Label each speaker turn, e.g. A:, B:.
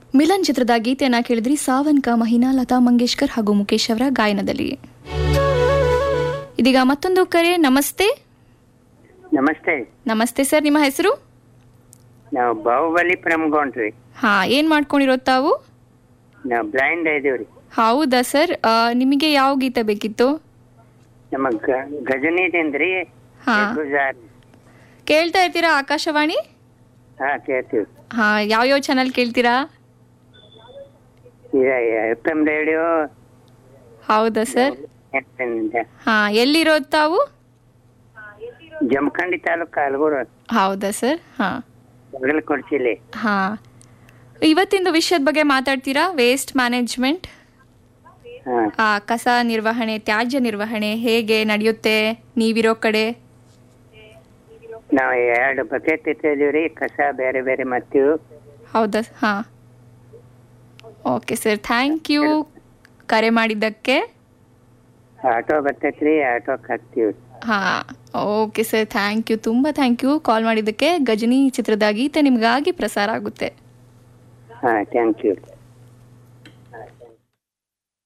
A: ಮಿಲನ್ ಚಿತ್ರದ ಗೀತೆಯನ್ನ ಕೇಳಿದ್ರಿ ಸಾವನ್ಕ ಮಹಿನಾ ಲತಾ ಮಂಗೇಶ್ಕರ್ ಹಾಗೂ ಮುಖೇಶ್ ಅವರ ಗಾಯನದಲ್ಲಿ ಇದೀಗ ಮತ್ತೊಂದು ಕರೆ ನಮಸ್ತೆ
B: ನಮಸ್ತೆ
A: ನಮಸ್ತೆ ಸರ್ ನಿಮ್ಮ ಹೆಸರು
B: ನಾವು ಬಾಹುಬಲಿ ಪ್ರಮುಖನ್ರಿ
A: ಹಾ ಏನ್ ಮಾಡ್ಕೊಂಡಿರೋ ತಾವು
B: ನಾವು ಬ್ಲೈಂಡ್ ಇದೀವ್ರಿ
A: ಹೌದಾ ಸರ್ ಆ, ನಿಮಗೆ ಯಾವ ಗೀತೆ ಬೇಕಿತ್ತು
B: ನಮ್ಮ ಗ- ಗಜನಿದಿಂದ್ರಿ
A: ಹಾ
B: ಗುಜಾರ್
A: ಕೇಳ್ತಾ ಇರ್ತೀರಾ ಆಕಾಶವಾಣಿ
B: ಹಾ ಕೇಳ್ತೀವಿ
A: ಹಾ ಯಾವ್ಯಾವ ಚಾನಲ್ ಕೇಳ್ತೀರಾ
B: ಎಫ್ ಎಂ ರೇಡಿಯೋ
A: ಹೌದಾ ಸರ್ ಹಾ ಎಲ್ಲಿರೋದು ತಾವು
B: ಜಮಖಂಡಿ ತಾಲೂಕು ಅಲ್ಗೂರು
A: ಹೌದಾ ಸರ್ ಹಾ
B: ಬಗಲಕೊಡ್ಸಿಲಿ
A: ಹಾ ಇವತ್ತಿಂದು ವಿಷಯದ ಬಗ್ಗೆ ಮಾತಾಡ್ತೀರಾ ವೇಸ್ಟ್ ಮ್ಯಾನೇಜ್ಮೆಂಟ್
B: ಹಾ
A: ಆ ಕಸ ನಿರ್ವಹಣೆ ತ್ಯಾಜ್ಯ ನಿರ್ವಹಣೆ ಹೇಗೆ ನಡೆಯುತ್ತೆ ನೀವಿರೋ ಕಡೆ
B: ನಾವು ಎರಡು ಬಕೆಟ್ ಇಟ್ಟಿದೀವ್ರಿ ಕಸ ಬೇರೆ ಬೇರೆ ಮಾಡ್ತೀವಿ
A: ಹೌದಾ ಹಾ ಓಕೆ ಸರ್ ಥ್ಯಾಂಕ್ ಯು ಕರೆ ಮಾಡಿದ್ದಕ್ಕೆ
B: ಆಟೋ ಬರ್ತೈತ್ರಿ ಆಟೋಕ್ ಹಾಕ್ತೀವಿ
A: ಹಾ ಓಕೆ ಸರ್ ಥ್ಯಾಂಕ್ ಯು ತುಂಬ ಥ್ಯಾಂಕ್ ಯು ಕಾಲ್ ಮಾಡಿದ್ದಕ್ಕೆ ಗಜನಿ ಚಿತ್ರದ ಗೀತೆ ನಿಮಗಾಗಿ ಪ್ರಸಾರ ಆಗುತ್ತೆ
B: ಹಾ ಥ್ಯಾಂಕ್ ಯು